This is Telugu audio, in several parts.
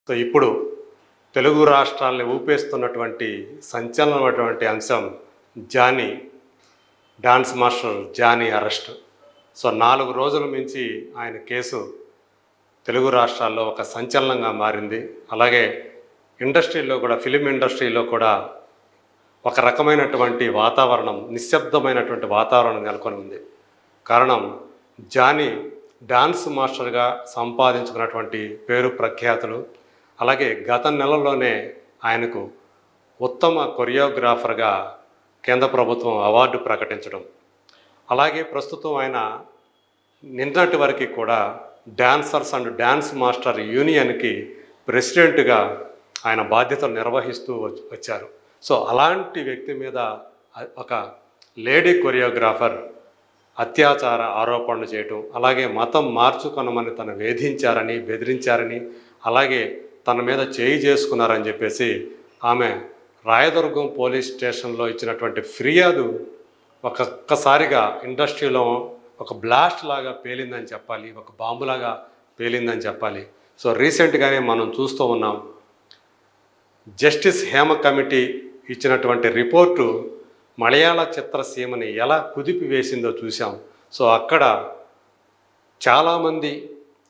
సో ఇప్పుడు తెలుగు రాష్ట్రాల్ని ఊపేస్తున్నటువంటి సంచలనమైనటువంటి అంశం Jani dance master Jani arrest so నాలుగు రోజుల మించి ఆయన కేసు తెలుగు రాష్ట్రాల్లో ఒక సంచలనంగా మారింది అలాగే ఇండస్ట్రీలో కూడా ఫిలిం ఇండస్ట్రీలో కూడా ఒక రకమైనటువంటి వాతావరణం నిశ్శబ్దమైనటువంటి వాతావరణం నెలకొని ఉంది కారణం జానీ డాన్స్ మాస్టర్గా సంపాదించుకున్నటువంటి పేరు ప్రఖ్యాతులు అలాగే గత నెలలోనే ఆయనకు ఉత్తమ కొరియోగ్రాఫర్గా కేంద్ర ప్రభుత్వం అవార్డు ప్రకటించడం అలాగే ప్రస్తుతం ఆయన నిన్నటి వరకు కూడా డాన్సర్స్ అండ్ డాన్స్ మాస్టర్ యూనియన్కి ప్రెసిడెంట్గా ఆయన బాధ్యతలు నిర్వహిస్తూ వచ్- వచ్చారు సో అలాంటి వ్యక్తి మీద అ- ఒక లేడీ కొరియోగ్రాఫర్ అత్యాచార ఆరోపణలు చేయటం అలాగే మతం మార్చుకొనమని తను వేధించారని బెదిరించారని అలాగే తన మీద చేయి చేసుకున్నారని చెప్పేసి ఆమె రాయదుర్గం పోలీస్ స్టేషన్లో ఇచ్చినటువంటి ఫిర్యాదు ఒక్కొక్కసారిగా ఇండస్ట్రీలో ఒక బ్లాస్ట్ లాగా పేలిందని చెప్పాలి ఒక బాంబులాగా పేలిందని చెప్పాలి సో రీసెంట్గానే మనం చూస్తూ ఉన్నాం జస్టిస్ హేమ కమిటీ ఇచ్చినటువంటి రిపోర్టు మలయాళ చిత్రసీమని ఎలా కుదిపి వేసిందో చూసాం సో అక్కడ చాలామంది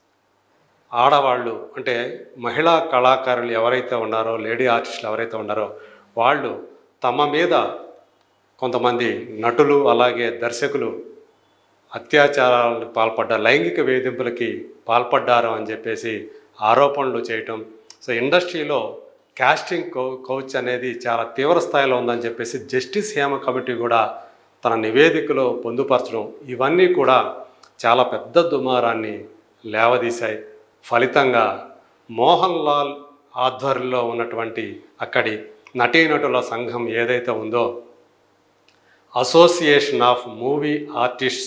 ఆడవాళ్ళు అంటే మహిళా కళాకారులు ఎవరైతే ఉన్నారో లేడీ ఆర్టిస్టులు ఎవరైతే ఉన్నారో వాళ్ళు తమ మీద కొంతమంది నటులు అలాగే దర్శకులు అత్యాచారాలకు పాల్పడ్డ లైంగిక వేధింపులకి పాల్పడ్డారు అని చెప్పేసి ఆరోపణలు చేయటం సో ఇండస్ట్రీలో కాస్టింగ్ కౌ కౌచ్ అనేది చాలా తీవ్ర స్థాయిలో ఉందని చెప్పేసి జస్టిస్ హేమ కమిటీ కూడా తన నివేదికలో పొందుపరచడం ఇవన్నీ కూడా చాలా పెద్ద దుమారాన్ని లేవదీశాయి ఫలితంగా మోహన్ లాల్ ఆధ్వర్యంలో ఉన్నటువంటి అక్కడి నటీనటుల సంఘం ఏదైతే ఉందో association of movie artists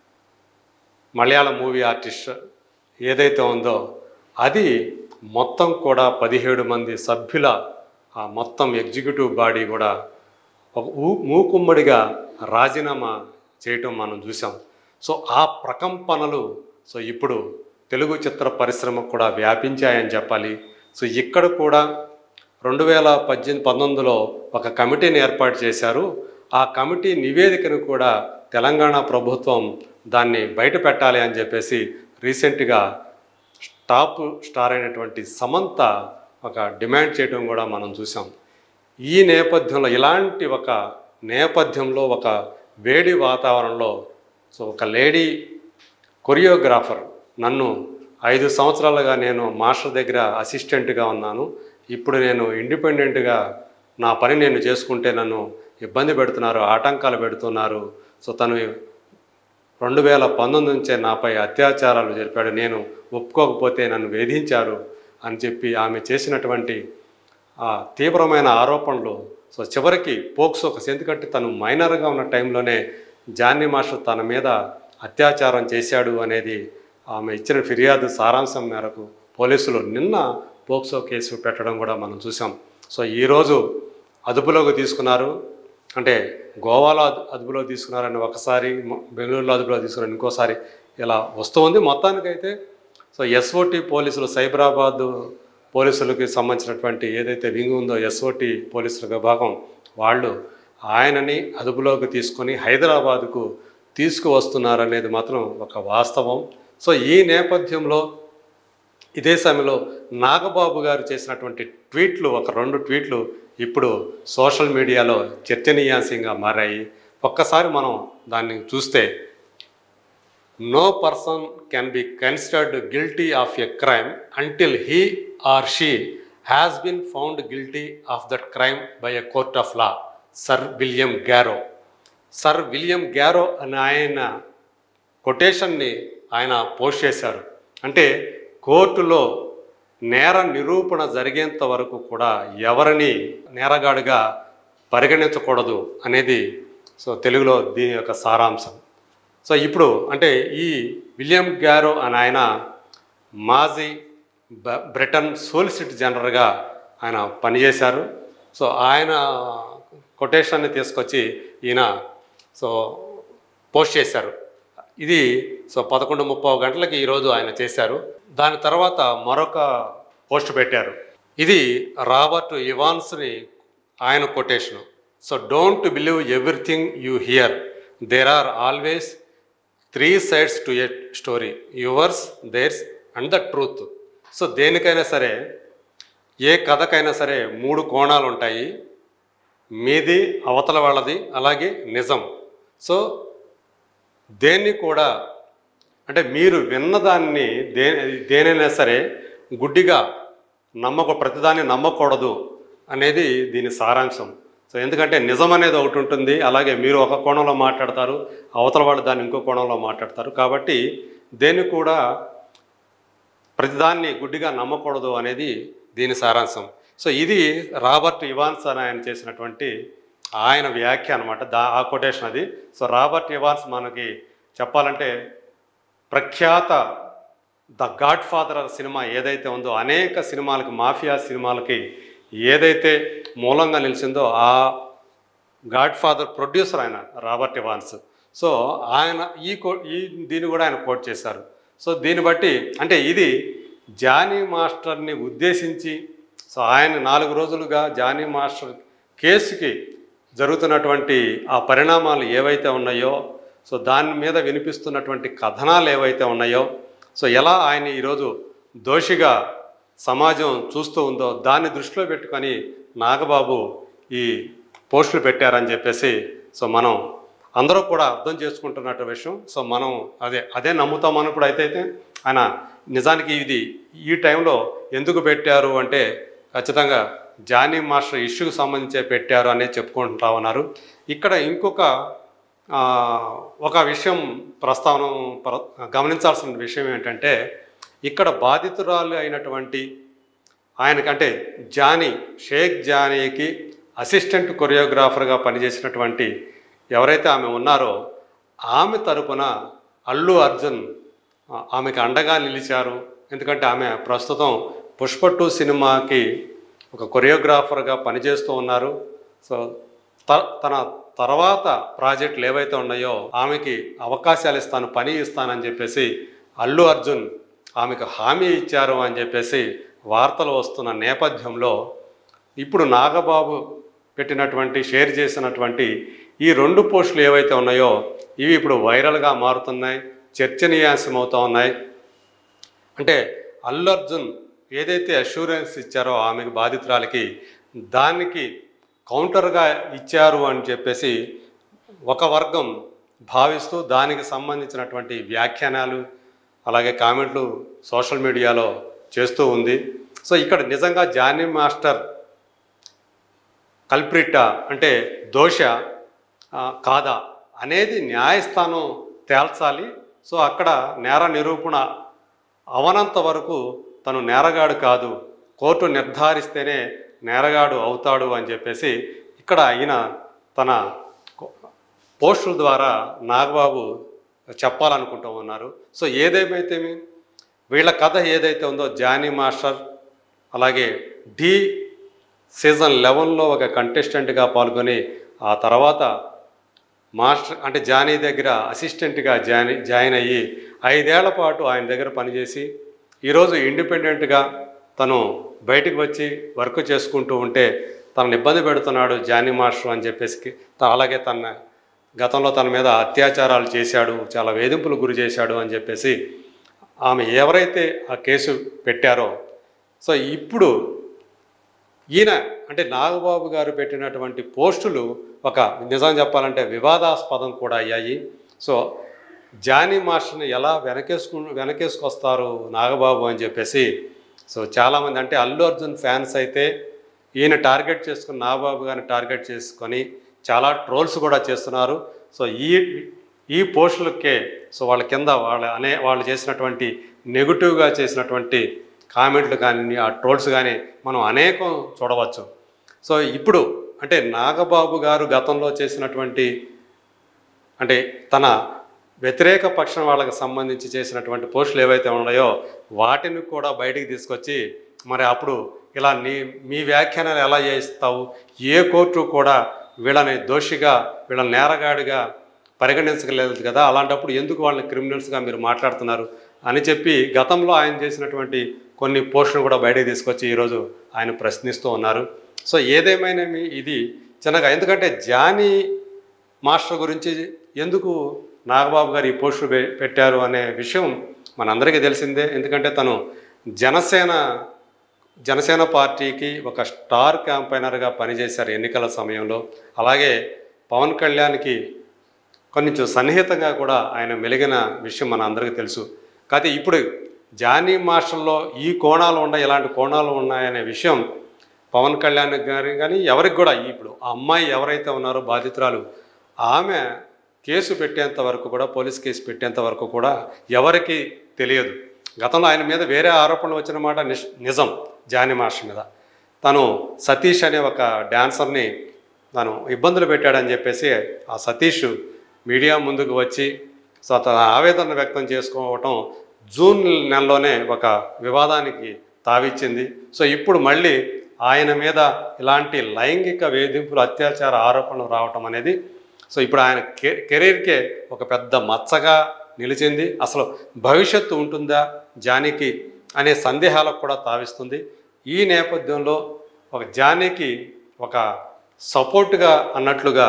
Malayala movie artist ఏదైతే ఉందో అది మొత్తం కూడా పదిహేడు మంది సభ్యుల ఆ మొత్తం ఎగ్జిక్యూటివ్ బాడీ కూడా ఒక ఊ- మూకుమ్మడిగా రాజీనామా చేయటం మనం చూసాం సో ఆ ప్రకంపనలు సో ఇప్పుడు తెలుగు చిత్ర పరిశ్రమ కూడా వ్యాపించాయని చెప్పాలి సో ఇక్కడ కూడా రెండు వేల పద్దెనిమిది పంతొమ్మిదిలో ఒక కమిటీని ఏర్పాటు చేశారు ఆ కమిటీ నివేదికను కూడా తెలంగాణ ప్రభుత్వం దాన్ని బయట పెట్టాలి అని చెప్పేసి రీసెంట్గా టాప్ స్టార్ అయినటువంటి సమంత ఒక డిమాండ్ చేయడం కూడా మనం చూసాం ఈ నేపథ్యంలో ఇలాంటి ఒక నేపథ్యంలో ఒక వేడి వాతావరణంలో సో ఒక లేడీ కొరియోగ్రాఫర్ నన్ను ఐదు సంవత్సరాలుగా నేను మాస్టర్ దగ్గర అసిస్టెంట్గా ఉన్నాను ఇప్పుడు నేను ఇండిపెండెంట్గా నా పని నేను చేసుకుంటే నన్ను ఇబ్బంది పెడుతున్నారు ఆటంకాలు పెడుతున్నారు సో తను రెండు వేల పంతొమ్మిది నుంచే నాపై అత్యాచారాలు జరిపాడు నేను ఒప్పుకోకపోతే నన్ను వేధించారు అని చెప్పి ఆమె చేసినటువంటి ఆ తీవ్రమైన ఆరోపణలు సో చివరికి పోక్సోక ఎందుకంటే తను మైనర్గా ఉన్న టైంలోనే జానీ మాస్టర్ తన మీద అత్యాచారం చేశాడు అనేది ఆమె ఇచ్చిన ఫిర్యాదు సారాంశం మేరకు పోలీసులు నిన్న పోక్సో కేసు పెట్టడం కూడా మనం చూసాం సో ఈరోజు అదుపులోకి తీసుకున్నారు అంటే గోవాలో అదు అదుపులోకి తీసుకున్నారని ఒకసారి మ- బెంగళూరులో అదుపులోకి తీసుకున్నారు ఇంకోసారి ఇలా వస్తూ ఉంది మొత్తానికైతే సో ఎస్ఓటి పోలీసులు సైబరాబాద్ పోలీసులకి సంబంధించినటువంటి ఏదైతే వింగ్ ఉందో ఎస్ఓటి పోలీసుల విభాగం వాళ్ళు ఆయనని అదుపులోకి తీసుకొని హైదరాబాద్కు తీసుకువస్తున్నారనేది మాత్రం ఒక వాస్తవం సో ఈ నేపథ్యంలో ఇదే సమయంలో నాగబాబు గారు చేసినటువంటి ట్వీట్లు ఒక రెండు ట్వీట్లు ఇప్పుడు సోషల్ మీడియాలో చర్చనీయాంశంగా మారాయి ఒక్కసారి మనం దాన్ని చూస్తే no person can be considered guilty of a crime until he or she has been found guilty of that crime by a court of law sir William Garrow sir William Garrow అనే ఆయన కొటేషన్ని ఆయన పోస్ట్ చేశారు అంటే కోర్టులో నేర నిరూపణ జరిగేంత వరకు కూడా ఎవరిని నేరగాడుగా పరిగణించకూడదు అనేది సో తెలుగులో దీని యొక్క సారాంశం సో ఇప్పుడు అంటే ఈ విలియం గ్యారో అని ఆయన మాజీ బ- బ్రిటన్ సోలిసిటర్ జనరల్గా ఆయన పనిచేశారు సో ఆయన కొటేషన్ని తీసుకొచ్చి ఈయన సో పోస్ట్ చేశారు ఇది సో పదకొండు ముప్పై గంటలకి ఈరోజు ఆయన చేశారు దాని తర్వాత మరొక పోస్ట్ పెట్టారు ఇది రాబర్ట్ ఇవాన్స్ని ఆయన quotation so don't believe everything you hear there are always three sides to a story yours theirs and the truth so దేనికైనా సరే ఏ కథకైనా సరే మూడు కోణాలు ఉంటాయి మీది అవతల వాళ్ళది అలాగే నిజం సో దేన్ని కూడా అంటే మీరు విన్నదాన్ని దే దేనైనా సరే గుడ్డిగా నమ్మక ప్రతిదాన్ని నమ్మకూడదు అనేది దీని సారాంశం సో ఎందుకంటే నిజం అనేది ఒకటి ఉంటుంది అలాగే మీరు ఒక కోణంలో మాట్లాడతారు అవతల వాళ్ళు దాన్ని ఇంకో కోణంలో మాట్లాడతారు కాబట్టి దేన్ని కూడా ప్రతిదాన్ని గుడ్డిగా నమ్మకూడదు అనేది దీని సారాంశం సో ఇది రాబర్ట్ ఇవాన్స్ అని ఆయన చేసినటువంటి ఆయన వ్యాఖ్య అనమాట దా ఆ కొటేషన్ అది సో రాబర్ట్ ఇవాన్స్ మనకి చెప్పాలంటే ప్రఖ్యాత ద గాడ్ ఫాదర్ సినిమా ఏదైతే ఉందో అనేక సినిమాలకి మాఫియా సినిమాలకి ఏదైతే మూలంగా నిలిచిందో ఆ గాడ్ ఫాదర్ ప్రొడ్యూసర్ ఆయన రాబర్ట్ ఇవాన్స్ సో ఆయన ఈ కో ఈ దీన్ని కూడా ఆయన కోట్ చేశారు సో దీన్ని బట్టి అంటే ఇది జానీ మాస్టర్ని ఉద్దేశించి సో ఆయన నాలుగు రోజులుగా జానీ మాస్టర్ కేసుకి జరుగుతున్నటువంటి ఆ పరిణామాలు ఏవైతే ఉన్నాయో సో దాని మీద వినిపిస్తున్నటువంటి కథనాలు ఏవైతే ఉన్నాయో సో ఎలా ఆయన ఈరోజు దోషిగా సమాజం చూస్తూ ఉందో దాన్ని దృష్టిలో పెట్టుకొని నాగబాబు ఈ పోస్టులు పెట్టారని చెప్పేసి సో మనం అందరూ కూడా అర్థం చేసుకుంటున్నట్టు విషయం సో మనం అదే అదే నమ్ముతాం అన్నప్పుడు అయితే అయితే ఆయన నిజానికి ఇది ఈ టైంలో ఎందుకు పెట్టారు అంటే ఖచ్చితంగా జానీ మాస్టర్ ఇష్యూకి సంబంధించే పెట్టారు అనేది చెప్పుకుంటా ఉన్నారు ఇక్కడ ఇంకొక ఆ, ఒక విషయం ప్రస్తావన ప్ర- గమనించాల్సిన విషయం ఏంటంటే ఇక్కడ బాధితురాలు అయినటువంటి ఆయనకంటే జానీ షేక్ జానీకి అసిస్టెంట్ కొరియోగ్రాఫర్గా పనిచేసినటువంటి ఎవరైతే ఆమె ఉన్నారో ఆమె తరపున అల్లు అర్జున్ ఆ, ఆమెకు అండగా నిలిచారు ఎందుకంటే ఆమె ప్రస్తుతం పుష్ప టూ సినిమాకి ఒక కొరియోగ్రాఫర్గా పనిచేస్తూ ఉన్నారు సో త- తన తర్వాత ప్రాజెక్టులు ఏవైతే ఉన్నాయో ఆమెకి అవకాశాలు ఇస్తాను పని ఇస్తానని చెప్పేసి అల్లు అర్జున్ ఆమెకు హామీ ఇచ్చారు అని చెప్పేసి వార్తలు వస్తున్న నేపథ్యంలో ఇప్పుడు నాగబాబు పెట్టినటువంటి షేర్ చేసినటువంటి ఈ రెండు పోస్టులు ఏవైతే ఉన్నాయో ఇవి ఇప్పుడు వైరల్గా మారుతున్నాయి చర్చనీయాంశమవుతూ ఉన్నాయి అంటే అల్లు అర్జున్ ఏదైతే అష్యూరెన్స్ ఇచ్చారో ఆమెకు బాధితురాలకి దానికి కౌంటర్గా ఇచ్చారు అని చెప్పేసి ఒక వర్గం భావిస్తూ దానికి సంబంధించినటువంటి వ్యాఖ్యానాలు అలాగే కామెంట్లు సోషల్ మీడియాలో చేస్తూ ఉంది సో ఇక్కడ నిజంగా జానీ మాస్టర్ కల్ప్రిట అంటే దోష ఆ, కాదా అనేది న్యాయస్థానం తేల్చాలి సో అక్కడ నేర నిరూపణ అవనంత వరకు తను నేరగాడు కాదు కోర్టు నిర్ధారిస్తేనే నేరగాడు అవుతాడు అని చెప్పేసి ఇక్కడ ఈయన తన కో- పోస్టుల ద్వారా నాగబాబు చెప్పాలనుకుంటూ ఉన్నారు సో ఏదేమైతే వీళ్ళ కథ ఏదైతే ఉందో జానీ మాస్టర్ అలాగే డి సీజన్ లెవెన్లో ఒక కంటెస్టెంట్గా పాల్గొని ఆ తర్వాత మాస్టర్ అంటే జానీ దగ్గర అసిస్టెంట్గా జాయిన్ జాయిన్ అయ్యి ఐదేళ్ల పాటు ఆయన దగ్గర పనిచేసి ఈరోజు ఇండిపెండెంట్గా తను బయటికి వచ్చి వర్క్ చేసుకుంటూ ఉంటే తనను ఇబ్బంది పెడుతున్నాడు జానీ మాస్టర్ అని చెప్పేసి త- అలాగే తన గతంలో తన మీద అత్యాచారాలు చేశాడు చాలా వేధింపులు గురి చేశాడు అని చెప్పేసి ఆమె ఎవరైతే ఆ కేసు పెట్టారో సో ఇప్పుడు ఈయన అంటే నాగబాబు గారు పెట్టినటువంటి పోస్టులు ఒక నిజం చెప్పాలంటే వివాదాస్పదం కూడా అయ్యాయి సో జానీ మాస్టర్ని ఎలా వెనకేసుకు వెనకేసుకొస్తారు నాగబాబు అని చెప్పేసి సో చాలామంది అంటే అల్లు అర్జున్ ఫ్యాన్స్ అయితే ఈయన టార్గెట్ చేసుకుని నాగబాబు గారిని టార్గెట్ చేసుకొని చాలా ట్రోల్స్ కూడా చేస్తున్నారు సో ఈ ఈ పోస్టులకే సో వాళ్ళ కింద వాళ్ళ అనే వాళ్ళు చేసినటువంటి నెగిటివ్గా చేసినటువంటి కామెంట్లు కానీ ఆ ట్రోల్స్ కానీ మనం అనేకం చూడవచ్చు సో ఇప్పుడు అంటే నాగబాబు గారు గతంలో చేసినటువంటి అంటే తన వ్యతిరేక పక్షం వాళ్ళకి సంబంధించి చేసినటువంటి పోస్టులు ఏవైతే ఉన్నాయో వాటిని కూడా బయటికి తీసుకొచ్చి మరి అప్పుడు ఇలా నీ మీ వ్యాఖ్యానాలు ఎలా చేస్తావు ఏ కోర్టు కూడా వీళ్ళని దోషిగా వీళ్ళని నేరగాడిగా పరిగణించలేదు కదా అలాంటప్పుడు ఎందుకు వాళ్ళని క్రిమినల్స్గా మీరు మాట్లాడుతున్నారు అని చెప్పి గతంలో ఆయన చేసినటువంటి కొన్ని పోస్టులు కూడా బయటకు తీసుకొచ్చి ఈరోజు ఆయన ప్రశ్నిస్తూ ఉన్నారు సో ఏదేమైనా ఇది చిన్నగా ఎందుకంటే జానీ మాస్టర్ గురించి ఎందుకు నాగబాబు గారు ఈ పోస్టులు పె- పెట్టారు అనే విషయం మనందరికీ తెలిసిందే ఎందుకంటే తను జనసేన జనసేన పార్టీకి ఒక స్టార్ క్యాంపైనర్గా పనిచేశారు ఎన్నికల సమయంలో అలాగే పవన్ కళ్యాణ్కి కొంచెం సన్నిహితంగా కూడా ఆయన మెలిగిన విషయం మన అందరికీ తెలుసు కాకపోతే ఇప్పుడు జానీ మాస్టర్లో ఈ కోణాలు ఉన్నాయి ఇలాంటి కోణాలు ఉన్నాయనే విషయం పవన్ కళ్యాణ్ గారి కానీ ఎవరికి కూడా ఇప్పుడు ఆ అమ్మాయి ఎవరైతే ఉన్నారో బాధితురాలు ఆమె కేసు పెట్టేంత వరకు కూడా పోలీస్ కేసు పెట్టేంత వరకు కూడా ఎవరికి తెలియదు గతంలో ఆయన మీద వేరే ఆరోపణలు వచ్చిన మాట నిష్- నిజం జానీ మాస్టర్ మీద తను సతీష్ అనే ఒక డాన్సర్ని తను ఇబ్బందులు పెట్టాడని చెప్పేసి ఆ సతీష్ మీడియా ముందుకు వచ్చి సో తన ఆవేదన వ్యక్తం చేసుకోవటం జూన్ నెలలోనే ఒక వివాదానికి తావిచ్చింది సో ఇప్పుడు మళ్ళీ ఆయన మీద ఇలాంటి లైంగిక వేధింపులు అత్యాచార ఆరోపణలు రావటం అనేది సో ఇప్పుడు ఆయన కె కెరీర్కే ఒక పెద్ద మచ్చగా నిలిచింది అసలు భవిష్యత్తు ఉంటుందా జానీకి అనే సందేహాలకు కూడా తావిస్తుంది ఈ నేపథ్యంలో ఒక జానీకి ఒక సపోర్ట్గా అన్నట్లుగా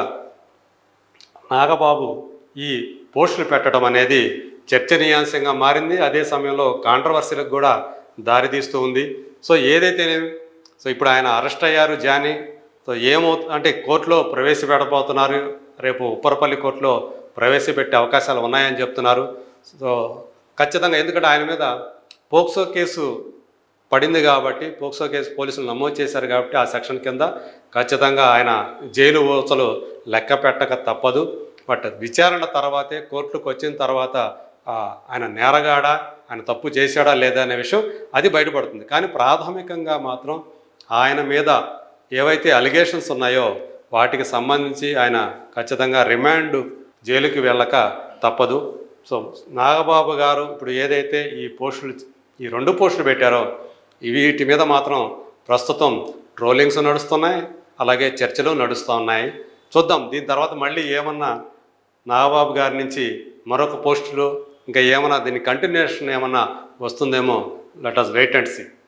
నాగబాబు ఈ పోస్టులు పెట్టడం అనేది చర్చనీయాంశంగా మారింది అదే సమయంలో కాంట్రవర్సీలకు కూడా దారితీస్తూ ఉంది సో ఏదైతేనేమి సో ఇప్పుడు ఆయన అరెస్ట్ అయ్యారు జానీ సో ఏమవుతు అంటే కోర్టులో ప్రవేశపెట్టబోతున్నారు రేపు ఉప్పరపల్లి కోర్టులో ప్రవేశపెట్టే అవకాశాలు ఉన్నాయని చెప్తున్నారు సో ఖచ్చితంగా ఎందుకంటే ఆయన మీద పోక్సో కేసు పడింది కాబట్టి పోక్సో కేసు పోలీసులు నమోదు చేశారు కాబట్టి ఆ సెక్షన్ కింద ఖచ్చితంగా ఆయన జైలు ఊచలు లెక్క పెట్టక తప్పదు బట్ విచారణ తర్వాతే కోర్టుకు వచ్చిన తర్వాత ఆ, ఆయన నేరగాడా ఆయన తప్పు చేశాడా లేదా అనే విషయం అది బయటపడుతుంది కానీ ప్రాథమికంగా మాత్రం ఆయన మీద ఏవైతే అలిగేషన్స్ ఉన్నాయో వాటికి సంబంధించి ఆయన ఖచ్చితంగా రిమాండ్ జైలుకి వెళ్ళక తప్పదు సో నాగబాబు గారు ఇప్పుడు ఏదైతే ఈ పోస్టులు ఈ రెండు పోస్టులు పెట్టారో వీటి మీద మాత్రం ప్రస్తుతం ట్రోలింగ్స్ నడుస్తున్నాయి అలాగే చర్చలు నడుస్తూ ఉన్నాయి చూద్దాం దీని తర్వాత మళ్ళీ ఏమన్నా నాగబాబు గారి నుంచి మరొక పోస్టులు ఇంకా ఏమన్నా దీని కంటిన్యూషన్ ఏమన్నా వస్తుందేమో let us wait and see